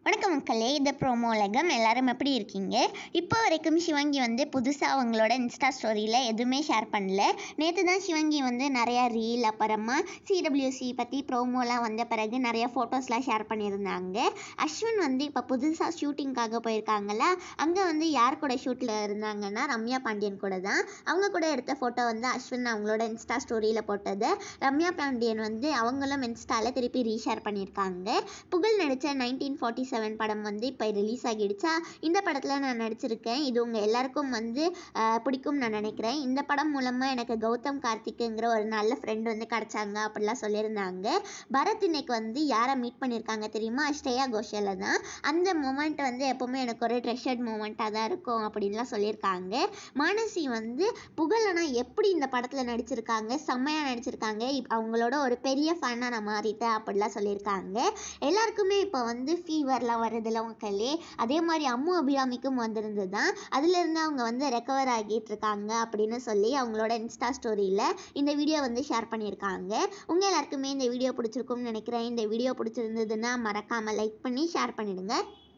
வணக்கம் மக்களே இது ப்ரோமோ உலகம் எல்லாரும் எப்படி இருக்கீங்க இப்போ வரைக்கும் சிவங்கி வந்து புதுசாக அவங்களோட இன்ஸ்டா ஸ்டோரியில் எதுவுமே ஷேர் பண்ணல நேற்று தான் சிவங்கி வந்து நிறையா ரீல் அப்புறமா சிடபிள்யூசி பற்றி ப்ரோமோலாம் வந்த பிறகு நிறைய ஃபோட்டோஸ்லாம் ஷேர் பண்ணியிருந்தாங்க அஸ்வின் வந்து இப்போ புதுசாக ஷூட்டிங்காக போயிருக்காங்களா அங்கே வந்து யார் கூட ஷூட்டில் இருந்தாங்கன்னா ரம்யா பாண்டியன் கூட தான் அவங்க கூட எடுத்த ஃபோட்டோ வந்து அஸ்வின் அவங்களோட இன்ஸ்டா ஸ்டோரியில் போட்டது ரம்யா பாண்டியன் வந்து அவங்களும் இன்ஸ்டாவில் திருப்பி ரீஷேர் பண்ணியிருக்காங்க புகழ் நடித்த நைன்டீன் ஃபார்ட்டி செவன் படம் வந்து இப்போ ரிலீஸ் ஆகிடுச்சா இந்த படத்தில் நான் நடிச்சிருக்கேன் இது உங்கள் எல்லாருக்கும் வந்து ஆஹ், பிடிக்கும் நான் நினைக்கிறேன் இந்த படம் மூலமாக எனக்கு கௌதம் கார்த்திக்குங்கிற ஒரு நல்ல ஃப்ரெண்ட் வந்து கிடச்சாங்க அப்படிலாம் சொல்லியிருந்தாங்க பரத் இன்னைக்கு வந்து யாரை மீட் பண்ணியிருக்காங்க தெரியுமா ஸ்ரேயா கோஷலை தான் அந்த மூமெண்ட் வந்து எப்போவுமே எனக்கு ஒரு ட்ரெஷர்ட் மூமெண்ட்டாக தான் இருக்கும் அப்படின்லாம் சொல்லியிருக்காங்க மானசி வந்து புகழனா எப்படி இந்த படத்தில் நடிச்சிருக்காங்க செம்மையாக நடிச்சிருக்காங்க இப் அவங்களோட ஒரு பெரிய ஃபேனாக நான் மாறிட்டேன் அப்படிலாம் சொல்லியிருக்காங்க எல்லாருக்குமே இப்போ வந்து ஃபீவர்லாம் வருதுல மக்களே அதே மாதிரி அம்மு அபிராமிக்கும் வந்திருந்து தான் அதுலேருந்து அவங்க வந்து ரெக்கவர் ஆகிட்டு இருக்காங்க அப்படின்னு சொல்லி அவங்களோட இன்ஸ்டா ஸ்டோரியில் இந்த வீடியோ வந்து ஷேர் பண்ணியிருக்காங்க உங்கள் எல்லாருக்குமே இந்த வீடியோ பிடிச்சிருக்கும்னு நினைக்கிறேன் இந்த வீடியோ பிடிச்சிருந்ததுன்னா மறக்காமல் லைக் பண்ணி ஷேர் பண்ணிடுங்க